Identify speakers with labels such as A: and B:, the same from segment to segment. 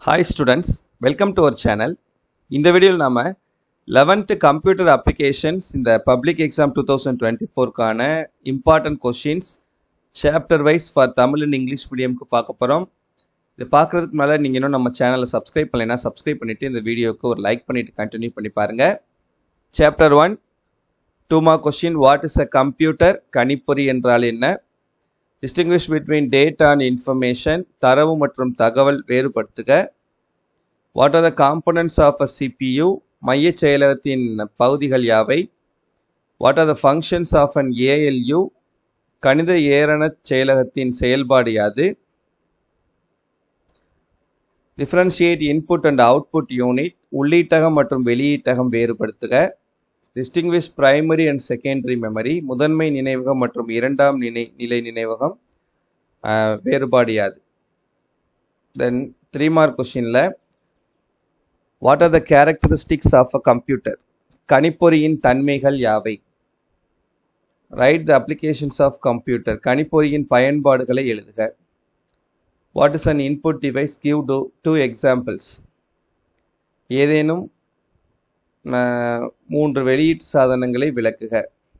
A: hi students welcome to our channel இந்த வீடியோவில் நாம லெவன்த்து கம்ப்யூட்டர் அப்ளிகேஷன்ஸ் இந்த public exam two thousand twenty ஃபோர்க்கான important questions chapter wise for Tamil and English மீடியம்க்கு பார்க்க போகிறோம் இது பார்க்குறதுக்கு மேலே நீங்கள் இன்னும் நம்ம சேனலை சப்ஸ்கிரைப் பண்ணலைன்னா சப்ஸ்கிரைப் பண்ணிவிட்டு இந்த வீடியோவுக்கு ஒரு லைக் பண்ணிவிட்டு கண்டினியூ பண்ணி பாருங்கள் chapter one two mark question what is a computer கணிப்பொறி என்றால் என்ன distinguish between data and information தரவு மற்றும் தகவல் வேறுபடுத்துக what are the components of a CPU மைய செயலகத்தின் பகுதிகள் யாவை what are the functions of an ALU கணித ஏரண செயலகத்தின் செயல்பாடு யாது differentiate input and output unit உள்ளீட்டகம் மற்றும் வெளியீட்டகம் வேறுபடுத்துக distinguish primary and secondary memory முதன்மை நினைவகம் மற்றும் இரண்டாம் நினை நிலை நினைவகம் ஆஹ், வேறுபாடு யாது தென் த்ரீ மார்க் கொஷினில் what are the characteristics of a computer கணிப்பொறியின் தன்மைகள் யாவை write the applications of computer கணிப்பொறியின் பயன்பாடுகளை எழுதுக what is an input device give two two examples ஏதேனும் ஆஹ், மூன்று வெளியீட்டு சாதனங்களை விளக்குக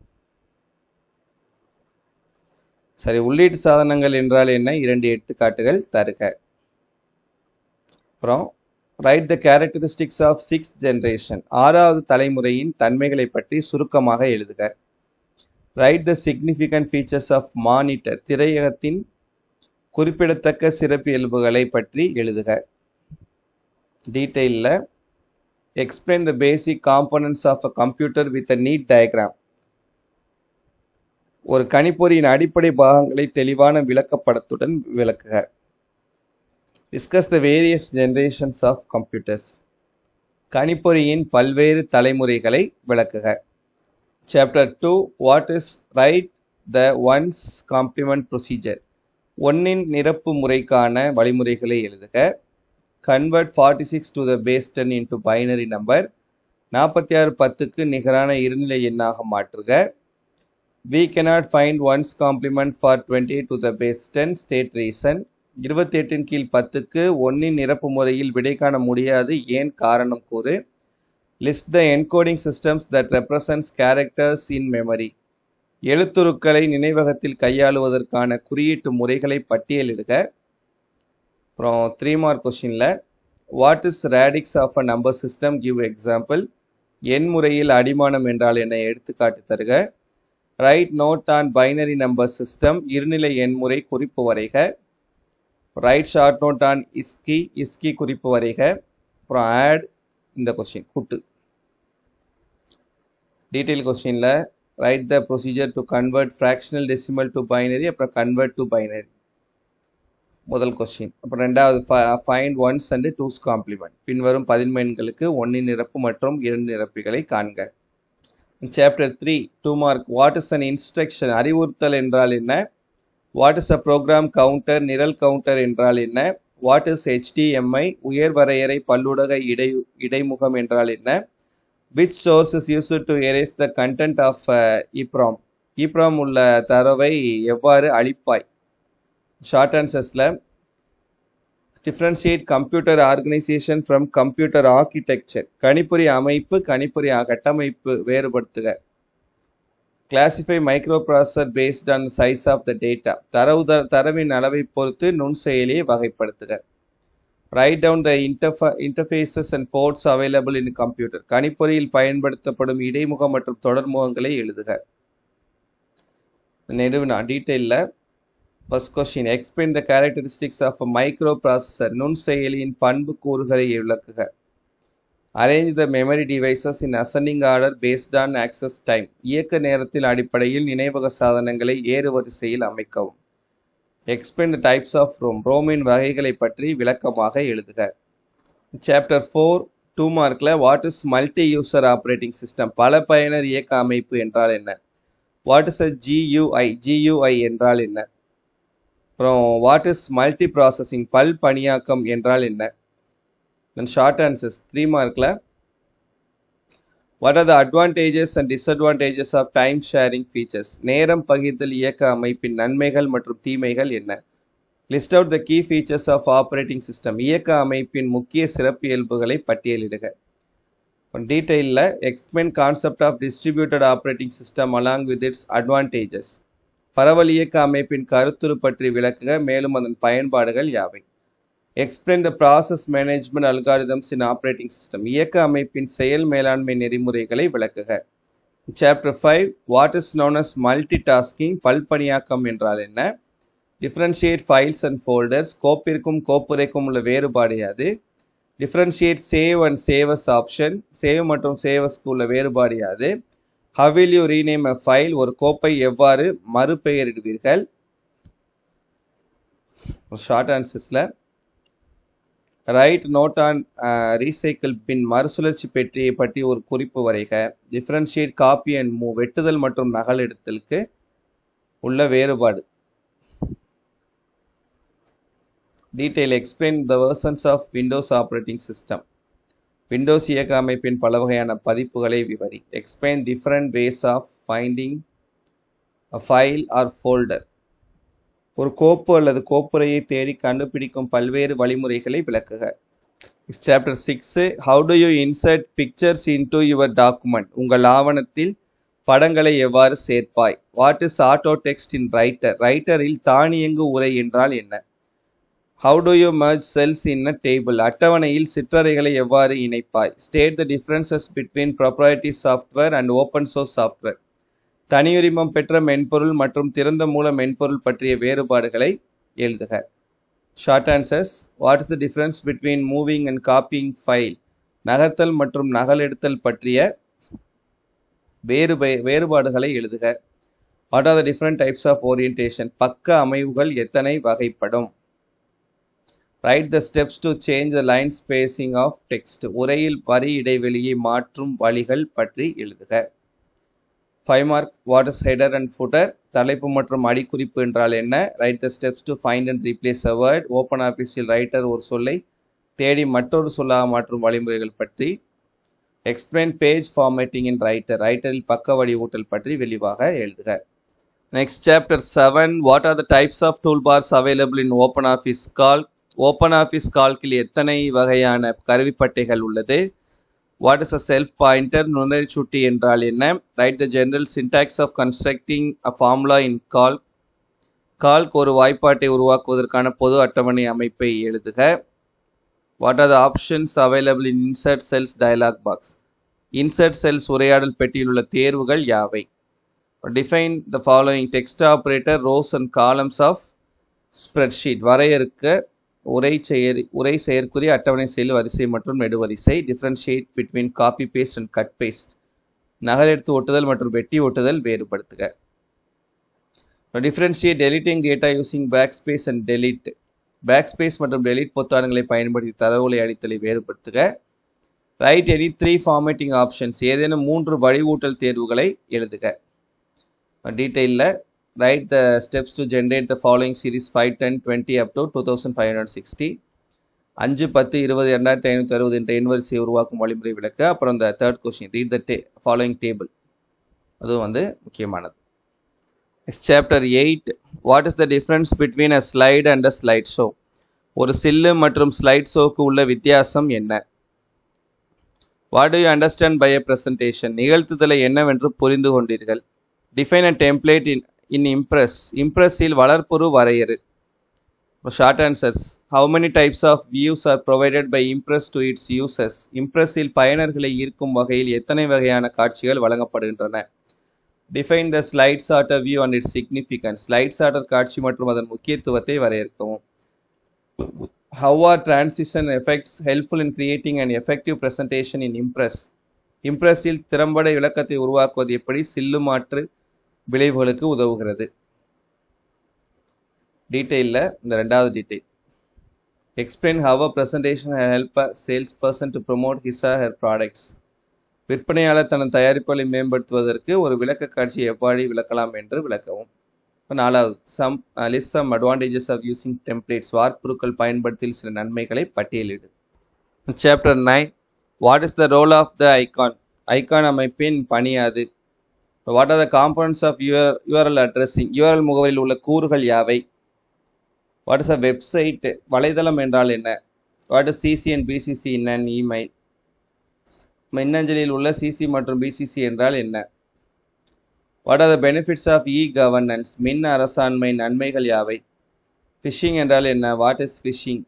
A: சரி உள்ளீட்டு சாதனங்கள் என்றால் என்ன இரண்டு எடுத்துக்காட்டுகள் தருக அப்புறம் write the characteristics of six generation ஆறாவது தலைமுறையின் தன்மைகளை பற்றி சுருக்கமாக எழுதுக write the significant features of monitor திரையகத்தின் குறிப்பிடத்தக்க சிறப்பியல்புகளை பற்றி எழுதுக டீட்டெயிலில் explain the basic components of a computer with a neat diagram ஒரு கணிப்பொறியின் அடிப்படை பாகங்களை தெளிவான விளக்கப்படத்துடன் விளக்குக discuss the various generations of computers கணிப்பொறியின் பல்வேறு தலைமுறைகளை விளக்குக chapter two what is write the one's complement procedure ஒன்னின் நிரப்பு முறைக்கான வழிமுறைகளை எழுதுக convert forty six to the base ten into binary number நாற்பத்தி ஆறு பத்துக்கு நிகரான இருநிலை எண்ணாக மாற்றுக we cannot find one's complement for twenty to the base ten state reason இருபத்தி எட்டின் கீழ் பத்துக்கு ஒன்னின் நிரப்பு முறையில் விடை காண முடியாது ஏன் காரணம் கூறு list the encoding systems that represents characters in memory எழுத்துருக்களை நினைவகத்தில் கையாளுவதற்கான குறியீட்டு முறைகளை பட்டியலிடுக அப்புறம் த்ரீ மார்க் கொஷினில் what is radix of a number system give example எண் முறையில் அடிமானம் என்றால் என்ன எடுத்துக்காட்டு தருக write note on binary number system இருநிலை எண்முறை குறிப்பு வரைக write short note on ISCII ISCII குறிப்பு வரைக அப்புறம் ஆட் இந்த கொஸ்டின் கூட்டு டீட்டெயில் கொஸ்டினில் write the procedure to convert fractional decimal to binary அப்புறம் கன்வெர்ட் டு பைனரி முதல் கொஸ்டின் அப்புறம் ரெண்டாவது find one's and two's complement பின்வரும் பதின்மெண்களுக்கு ஒன்னின் நிரப்பு மற்றும் இரண்டு நிரப்பிகளை காண்க chapter three two mark what is an instruction அறிவுறுத்தல் என்றால் என்ன what is a program counter நிரல் கவுண்டர் என்றால் என்ன வாட் இஸ் HDMI உயர் வரையறை பல்லுடக இடை இடைமுகம் என்றால் என்ன which source is use to erase the content of EPROM EPROM உள்ள தரவை எவ்வாறு அழிப்பாய் ஷார்ட் ஆன்சர்ஸில் differentiate computer organization from computer architecture கணிப்பொறி அமைப்பு கணிப்பொறி கட்டமைப்பு வேறுபடுத்துக classify micro processor based on size of the data தரவு த- தரவின் அளவை பொறுத்து நுண்செயலியை வகைப்படுத்துக ரைட் டவுன் த இன்டர்ஃப interfaces and ports available in computer கணிப்பொறியில் பயன்படுத்தப்படும் இடைமுகம் மற்றும் தொடர்முகங்களை எழுதுக நெடுவினா டீட்டெயிலில் first question explain the characteristics of a micro processor நுண்செயலியின் பண்பு கூறுகளை விளக்குக arrange the memory devices in ascending order based on access time இயக்க நேரத்தில் அடிப்படையில் நினைவக சாதனங்களை ஏறுவரிசையில் அமைக்கவும் explain the types of ROM ரோமின் வகைகளை பற்றி விளக்கமாக எழுதுக சாப்டர் ஃபோர் டூ மார்க்கில் what is multi user operating system பல பயனர் இயக்க அமைப்பு என்றால் என்ன what is a GUI GUI என்றால் என்ன அப்புறம் வாட் இஸ் மல்டி ப்ராசஸிங் பல் பணியாக்கம் என்றால் என்ன தென் ஷார்ட் ஆன்சர்ஸ் த்ரீ மார்க்கில் what are the advantages and disadvantages of time sharing features நேரம் பகிர்தல் இயக்க அமைப்பின் நன்மைகள் மற்றும் தீமைகள் என்ன list out the key features of operating system இயக்க அமைப்பின் முக்கிய சிறப்பியல்புகளை பட்டியலிடுக டீட்டெயிலில் explain concept of distributed operating system along with its advantages பரவல் இயக்க அமைப்பின் கருத்துரு பற்றி விளக்குக மேலும் அதன் பயன்பாடுகள் யாவை explain the process management algorithms in operating system இயக்க அமைப்பின் செயல் மேலாண்மை நெறிமுறைகளை விளக்குக chapter five what is known as multi tasking பல்பணியாக்கம் என்றால் என்ன டிஃப்ரென்ஷியேட் ஃபைல்ஸ் அண்ட் ஃபோல்டர்ஸ் கோப்பிற்கும் கோப்புரைக்கும் உள்ள வேறுபாடு யாது differentiate save and save as option save மற்றும் சேவஸ்க்கு உள்ள வேறுபாடு யாது how will you rename a file ஒரு கோப்பை எவ்வாறு மறுபெயரிடுவீர்கள் ஷார்ட் ஆன்சர்ஸில் write note on recycle bin மறுசுழற்சி பெட்டியை பற்றி ஒரு குறிப்பு வரைக டிஃப்ரென்ஷியேட் காப்பி அண்ட் மூவ் வெட்டுதல் மற்றும் நகல் எடுத்தலுக்கு உள்ள வேறுபாடு detail explain the versions of Windows operating system Windows இயக்க அமைப்பின் பல வகையான பதிப்புகளை விவரி explain different ways of finding a file or folder ஒரு கோப்பு அல்லது கோப்புரையை தேடி கண்டுபிடிக்கும் பல்வேறு வழிமுறைகளை விளக்குக chapter six how do you insert pictures into your document உங்கள் ஆவணத்தில் படங்களை எவ்வாறு சேர்ப்பாய் what is auto text in Writer ரைட்டரில் தானியங்கு உரை என்றால் என்ன how do you merge cells in a table அட்டவணையில் சிற்றறைகளை எவ்வாறு இணைப்பாய் state the differences between proprietary software and open source software தனியுரிமம் பெற்ற மென்பொருள் மற்றும் திறந்த மூல மென்பொருள் பற்றிய வேறுபாடுகளை எழுதுக short answers what is the difference between moving and copying file நகர்த்தல் மற்றும் நகலெடுத்தல் பற்றிய வேறு வேறுபாடுகளை எழுதுக what are the different types of orientation பக்க அமைவுகள் எத்தனை வகைப்படும் write the steps to change the line spacing of text உரையில் வரி இடைவெளியை மாற்றும் வழிகள் பற்றி எழுதுக five mark what is header and footer தலைப்பு மற்றும் அடிக்குறிப்பு என்றால் என்ன write the steps to find and replace a word open ஆஃபீஸில் ரைட்டர் ஒரு சொல்லை தேடி மற்றொரு சொல்லாக மாற்றும் வழிமுறைகள் பற்றி explain page formatting in Writer ரைட்டரில் பக்க வடிவூட்டல் பற்றி விரிவாக எழுதுக next chapter seven what are the types of tool bars available in OpenOffice Calc OpenOffice கால்கில் எத்தனை வகையான கருவிப்பட்டைகள் உள்ளது what is a self pointer நுணரி சுட்டி என்றால் என்ன write the general syntax of constructing a formula in Calc Calc ஒரு வாய்ப்பாட்டை உருவாக்குவதற்கான பொது அட்டவணை அமைப்பை எழுதுக what are the options available in insert cells dialog box insert cells உரையாடல் பெட்டியில் உள்ள தேர்வுகள் யாவை define the following text operator rows and columns of spreadsheet வரையறுக்க உரை செயற் உரை செயற்குறி அட்டவணை செயல் வரிசை மற்றும் நெடுவரிசை differentiate between copy paste and cut paste நகல் எடுத்து ஒட்டுதல் மற்றும் வெட்டி ஒட்டுதல் வேறுபடுத்துக differentiate deleting data using backspace and delete backspace மற்றும் டெலிட் பொத்தான்களை பயன்படுத்தி தரவுகளை அளித்தலை வேறுபடுத்துக write any three formatting options ஏதேனும் மூன்று வடிவூட்டல் தேர்வுகளை எழுதுக டீட்டெயிலில் write the steps to generate the following series 5 10 20 up to 2560 அஞ்சு பத்து இருபது ரெண்டாயிரத்தி ஐநூற்றி அறுபது என்ற எண் வரிசையை உருவாக்கும் வழிமுறை விளக்க அப்புறம் இந்த third question read the day following table அதுவும் வந்து முக்கியமானது chapter eight what is the difference between a slide and a slide show ஒரு சில்லு மற்றும் ஸ்லைட் ஷோக்கு உள்ள வித்தியாசம் என்ன what do you understand by a presentation நிகழ்த்துதலை என்னவென்று புரிந்து கொண்டீர்கள் define a template in in Impress இம்ப்ரெஸ்ஸில் வளர்ப்புரு வரையறு short answers how many types of views are provided by Impress to its users இம்ப்ரெஸ்ஸில் பயனர்களை ஈர்க்கும் வகையில் எத்தனை வகையான காட்சிகள் வழங்கப்படுகின்றன define the slide sorter view and its significance slide sorter காட்சி மற்றும் அதன் முக்கியத்துவத்தை வரையறுக்கவும் how are transition effects helpful in creating and effective presentation in Impress இம்ப்ரெஸ்ஸில் திறம்பட விளக்கத்தை உருவாக்குவது எப்படி சில்லு மாற்று விளைவுகளுக்கு உதவுகிறது டீட்டெயிலில் இந்த ரெண்டாவது detail explain how a presentation help a sales person to promote his or her products விற்பனையாளர் தனது தயாரிப்புகளை மேம்படுத்துவதற்கு ஒரு விளக்க காட்சியை எவ்வாறு விளக்கலாம் என்று விளக்கவும் இப்போ நாலாவது some list some advantages of using templates வார்ப்புருக்கள் பயன்படுத்தியில் சில நன்மைகளை பட்டியலிடு chapter nine what is the role of the icon icon அமைப்பின் பணி அது what are the components of UR URL addressing URL முகவரியில் உள்ள கூறுகள் யாவை வாட் இஸ் அ வெப்சைட் வலைதளம் என்றால் என்ன what is CC and BCC in an email மின்னஞ்சலில் உள்ள சிசி மற்றும் பிசிசி என்றால் என்ன what are the benefits of e governance மின் அரசாண்மை நன்மைகள் யாவை ஃபிஷிங் என்றால் என்ன what is phishing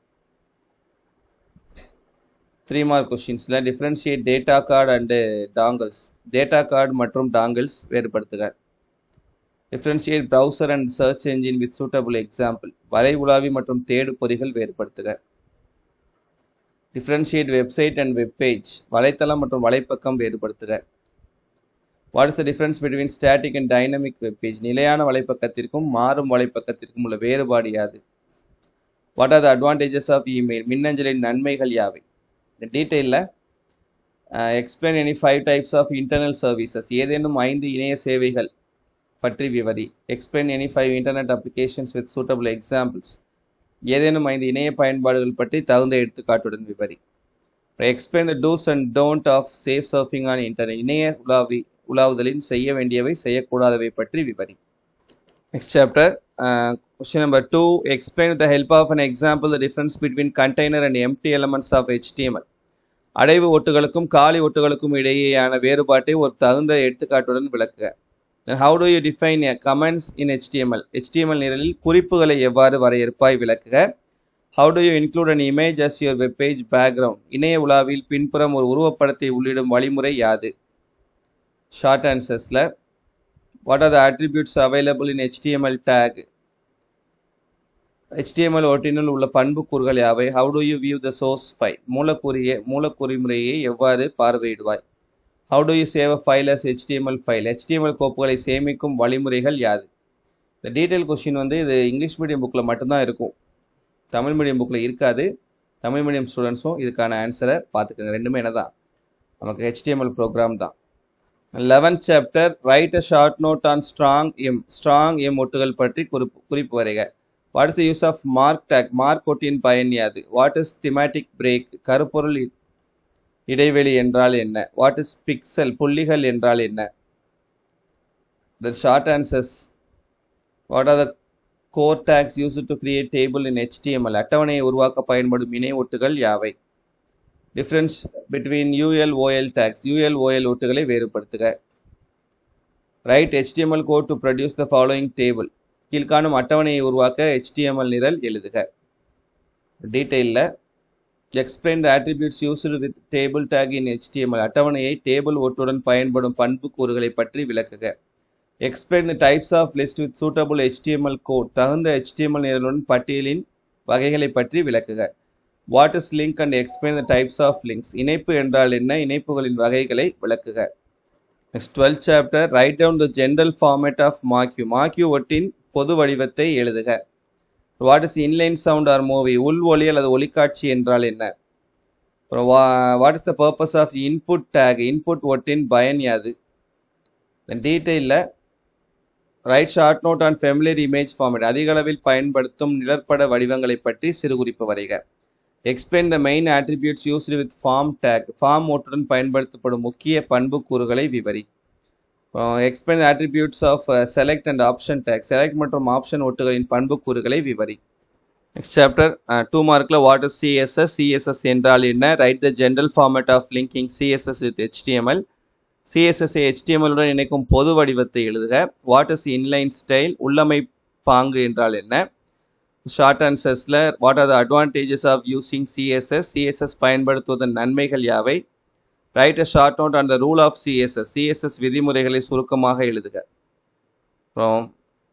A: three mark கொஸ்டின்ஸில் differentiate data card and dongles data card மற்றும் டாங்கிள்ஸ் வேறுபடுத்துக differentiate browser and search engine with suitable example வலை உலாவி மற்றும் தேடு பொறிகள் வேறுபடுத்துக differentiate website and web page வலைத்தளம் மற்றும் வலைப்பக்கம் வேறுபடுத்துக what is the difference between static and dynamic web page நிலையான வலைப்பக்கத்திற்கும் மாறும் வலைப்பக்கத்திற்கும் உள்ள வேறுபாடு யாது what are the advantages of email மின்னஞ்சலின் நன்மைகள் யாவை இந்த டீட்டெயிலில் explain any five types of internal services ஏதேனும் ஐந்து இணைய சேவைகள் பற்றி விவரி explain any five internet applications with suitable examples ஏதேனும் ஐந்து இணைய பயன்பாடுகள் பற்றி தகுந்த எடுத்துக்காட்டுடன் விவரி explain the dos and don't of safe surfing on internet இணைய உலாவி உலாவுதலின் செய்ய வேண்டியவை செய்யக்கூடாதவை பற்றி விவரி next chapter question number two explain with the help of an example the difference between container and empty elements of HTML அடைவு ஒட்டுகளுக்கும் காலி ஒட்டுகளுக்கும் இடையேயான வேறுபாட்டை ஒரு தகுந்த எடுத்துக்காட்டுடன் விளக்குக then how do you define comments in HTML HTML நிரலில் குறிப்புகளை எவ்வாறு வரையறுப்பாய் விளக்குக how do you include an image as your web page background இணைய உலாவில் பின்புறம் ஒரு உருவப்படத்தை உள்ளிடும் வழிமுறை யாது ஷார்ட் ஆன்சர்ஸில் what are the attributes available in HTML tag HTML ஒட்டினுள் உள்ள பண்புக்கூறுகள் யாவை how do you view the source file மூலக்கூறிய மூலக்கூறிமுறையை எவ்வாறு பார்வையிடுவாய் how do you save a file as HTML file HTML கோப்புகளை சேமிக்கும் வழிமுறைகள் யாது இந்த டீட்டெயில் கொஸ்டின் வந்து இது இங்கிலீஷ் மீடியம் புக்கில் மட்டும்தான் இருக்கும் தமிழ் மீடியம் புக்கில் இருக்காது தமிழ் மீடியம் ஸ்டூடெண்ட்ஸும் இதுக்கான ஆன்சரை பார்த்துக்கோங்க ரெண்டுமே என்ன தான் நமக்கு ஹெச்டிஎம்எல் ப்ரோக்ராம் தான் eleventh chapter write a short note on strong em strong em ஒட்டுகள் பற்றி குறிப்பு குறிப்பு வரைக what is the use of mark tag mark ஒட்டின் பயன் யாது வாட் இஸ் திமேட்டிக் பிரேக் கருப்பொருள் இடைவெளி என்றால் என்ன வாட் இஸ் பிக்சல் புள்ளிகள் என்றால் என்ன the short answers what are the core tags use to create table in HTML அட்டவணையை உருவாக்க பயன்படும் இணை ஒட்டுகள் யாவை difference between UL OL tags UL OL ஒட்டுகளை வேறுபடுத்துக write HTML code to produce the following table கீழ்காணும் அட்டவணையை உருவாக்க ஹெச்டிஎம்எல் நிரல் எழுதுக டீட்டெயிலில் explain the attributes used with table tag in HTML அட்டவணையை டேபிள் ஒட்டுடன் பயன்படும் பண்பு கூறுகளை பற்றி விளக்குக explain the types of list with suitable HTML code தகுந்த ஹெச்டிஎம்எல் நிரலுடன் பட்டியலின் வகைகளை பற்றி விளக்குக what is link and explain the types of links இணைப்பு என்றால் என்ன இணைப்புகளின் வகைகளை விளக்குக next twelfth chapter write down the general format of marquee marquee ஒட்டின் பொது வடிவத்தை எழுதுக what is inline sound or movie உள் ஒலி அல்லது ஒலிக்காட்சி என்றால் என்ன அப்புறம் what is the purpose of input tag input ஒட்டின் பயன் யாது டீட்டெயிலில் write short note on familiar image format அதிக அளவில் பயன்படுத்தும் நிழற்பட வடிவங்களை பற்றி சிறுகுறிப்பு வரைக explain the main attributes used with form tag form ஓட்டுடன் பயன்படுத்தப்படும் முக்கிய பண்பு கூறுகளை விவரி explain the attributes of select and option tag select மற்றும் ஆப்ஷன் ஓட்டுகளின் பண்பு கூறுகளை விவரி நெக்ஸ்ட் சாப்டர் டூ மார்க்கில் வாட் இஸ் சிஎஸ்எஸ் சிஎஸ்எஸ் என்றால் என்ன write the general format of linking CSS with HTML சிஎஸ்எஸ்ஐ ஹெச்டிஎம்எல்லுடன் இணைக்கும் பொது வடிவத்தை எழுதுக வாட் இஸ் இன்லைன் ஸ்டைல் உள்ளமை பாங்கு என்றால் என்ன ஷார்ட் ஆன்சர்ஸில் what are the advantages of using CSS CSS பயன்படுத்துவதன் நன்மைகள் யாவை write a short note on the rule of CSS CSS விதிமுறைகளை சுருக்கமாக எழுதுக அப்புறம்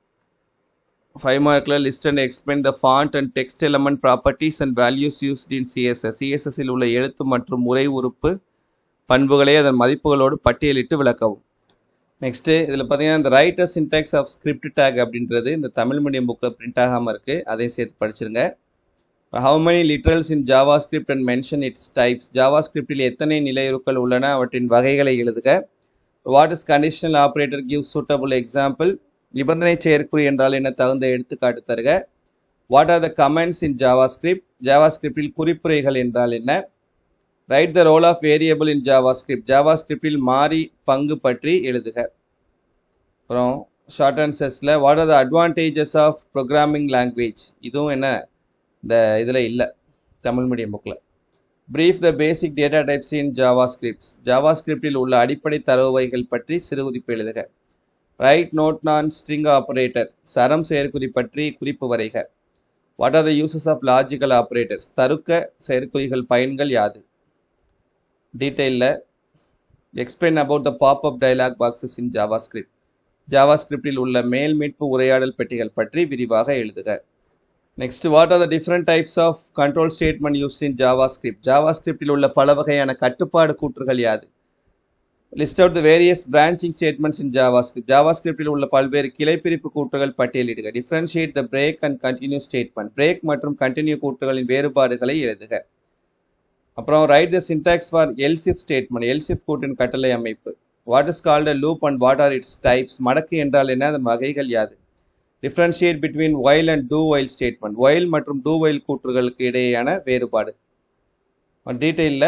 A: ஃபைவ் மார்க்கில் list and explain the font and text element properties and values used in CSS சிஎஸ்எஸ்ஸில் உள்ள எழுத்து மற்றும் உரை உறுப்பு பண்புகளை அதன் மதிப்புகளோடு பட்டியலிட்டு விளக்கவும் நெக்ஸ்ட்டு இதில் பார்த்தீங்கன்னா இந்த writer syntax of script tag அப்படின்றது இந்த தமிழ் மீடியம் புக்கில் பிரிண்ட் ஆகாமல் இருக்குது அதையும் சேர்த்து படிச்சிருங்க how many literals in JavaScript and mention its types ஜாவா ஸ்கிரிப்டில் எத்தனை நிலையுறுக்கள் உள்ளன அவற்றின் வகைகளை எழுதுக what is conditional operator give suitable example நிபந்தனை செயற்குறி என்றால் என்ன தகுந்த எடுத்துக்காட்டு தருக what are the comments in JavaScript ஜாவா ஸ்கிரிப்டில் குறிப்புரைகள் என்றால் என்ன write the role of variable in JavaScript ஜாவா ஸ்கிரிப்டில் மாறி பங்கு பற்றி எழுதுக அப்புறம் ஷார்ட் ஆன்சர்ஸில் what are the advantages of programming language இதுவும் என்ன இந்த இதில் இல்லை தமிழ் மீடியம் புக்கில் brief the basic data types in JavaScripts ஜாவா ஸ்கிரிப்டில் உள்ள அடிப்படை தரவுவைகள் பற்றி சிறு குறிப்பு எழுதுக ரைட் நோட் நான் ஸ்ட்ரிங் ஆபரேட்டர் சரம் செயற்குறி பற்றி குறிப்பு வரைக what are the uses of logical operators தருக்க செயற்குறிகள் பயன்கள் யாது டீட்டெயிலில் explain about the popup dialog boxes in JavaScript ஜாவா ஸ்கிரிப்டில் உள்ள மேல் மீட்பு உரையாடல் பெட்டிகள் பற்றி விரிவாக எழுதுக next what are the different types of control statement use in JavaScript ஜாவா ஸ்கிரிப்டில் உள்ள பல வகையான கட்டுப்பாடு கூற்றுகள் யாது list out the various branching statements in JavaScript ஜாவா ஸ்கிரிப்டில் உள்ள பல்வேறு கிளைப்பிரிப்பு கூற்றுகள் பட்டியலிடுக differentiate the break and continue statement break மற்றும் கண்டினியூ கூற்றுகளின் வேறுபாடுகளை எழுதுக அப்புறம் write the syntax for else if statement else if கூட்டின் கட்டளை அமைப்பு what is called a loop and what are its types மடக்கு என்றால் என்ன அதன் வகைகள் யாது differentiate between while and do while statement while மற்றும் டூ ஒயில் கூற்றுகளுக்கு இடையேயான வேறுபாடு டீட்டெயிலில்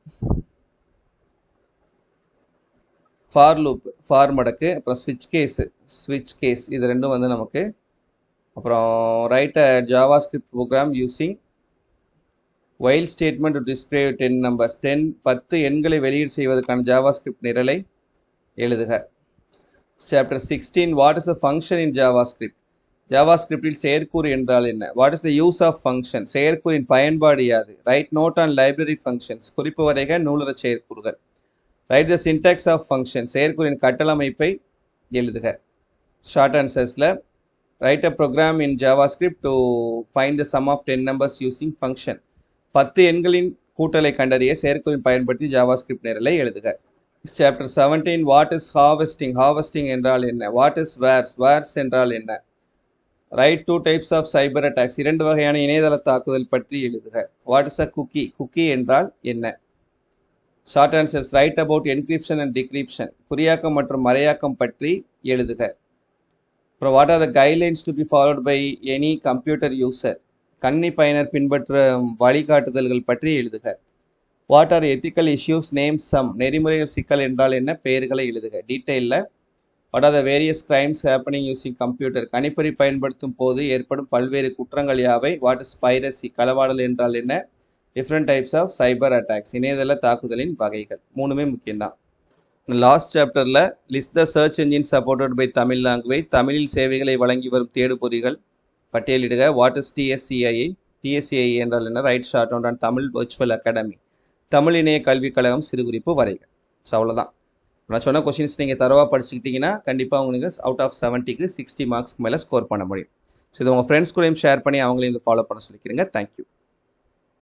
A: ஃபார் லூப் ஃபார் மடக்கு அப்புறம் ஸ்விட்ச் கேஸ் ஸ்விட்ச் கேஸ் இது ரெண்டும் வந்து நமக்கு அப்புறம் write a JavaScript program using while statement to display ten numbers ten பத்து எண்களை வெளியீடு செய்வதற்கான ஜாவா ஸ்கிரிப்ட் நிரலை எழுதுக chapter sixteen what is a function in JavaScript ஜாவா ஸ்கிரிப்டில் செயற்கூறு என்றால் என்ன what is the use of function செயற்கூறின் பயன்பாடு யாது write note on library functions குறிப்பு வரைக நூலக செயற்கூறுகள் write the syntax of function செயற்கூறின் கட்டளமைப்பை எழுதுக ஷார்ட் ஆன்சர்ஸில் write a program in JavaScript to find the sum of ten numbers using function பத்து எண்களின் கூட்டலை கண்டறிய செயற்கூறின் பயன்படுத்தி ஜாவா ஸ்கிரிப்ட் நிரலை எழுதுக chapter seventeen what is harvesting harvesting என்றால் என்ன வாட் இஸ் வேர்ஸ் வேர்ஸ் என்றால் என்ன write two types of cyber attacks இரண்டு வகையான இணையதள தாக்குதல் பற்றி எழுதுக what is a cookie cookie என்றால் என்ன short answers write about encryption and decryption குறியாக்கம் மற்றும் மறையாக்கம் பற்றி எழுதுக அப்புறம் what are the guidelines to be followed by any computer user கன்னி பயனர் பின்பற்ற வழிகாட்டுதல்கள் பற்றி எழுதுக what are ethical issues name some நெறிமுறைகள் சிக்கல் என்றால் என்ன பெயர்களை எழுதுக டீட்டெயிலில் what are the various crimes happening using computer கணிப்பொறி பயன்படுத்தும் போது ஏற்படும் பல்வேறு குற்றங்கள் யாவை வாட் இஸ் பைரசி களவாடல் என்றால் என்ன different types of cyber attacks இணையதள தாக்குதலின் வகைகள் மூணுமே முக்கியம்தான் லாஸ்ட் சாப்டரில் list the search engine supported by Tamil language தமிழில் சேவைகளை வழங்கி வரும் தேடுபொறிகள் பட்டியலிடுக வாட் இஸ் டிஎஸ்சிஐ டிஎஸ்சிஐ என்றால் என்ன write short and Tamil virtual academy Tamil இணைய கல்விக் கழகம் சிறுகுறிப்பு வரைக ஸோ அவ்வளோதான் நான் சொன்ன கொஷின்ஸ் நீங்கள் தரவாக படிச்சுக்கிட்டிங்கன்னா கண்டிப்பாக உங்களுக்கு அவுட் ஆஃப் செவன்ட்டிக்கு சிக்ஸ்டி மார்க்ஸ்க்கு மேலே ஸ்கோர் பண்ண முடியும் ஸோ இதை உங்கள் ஃப்ரெண்ட்ஸ் கூடயும் ஷேர் பண்ணி அவங்களையும் இதை ஃபாலோ பண்ண சொல்லிக்கிறீங்க தேங்க்யூ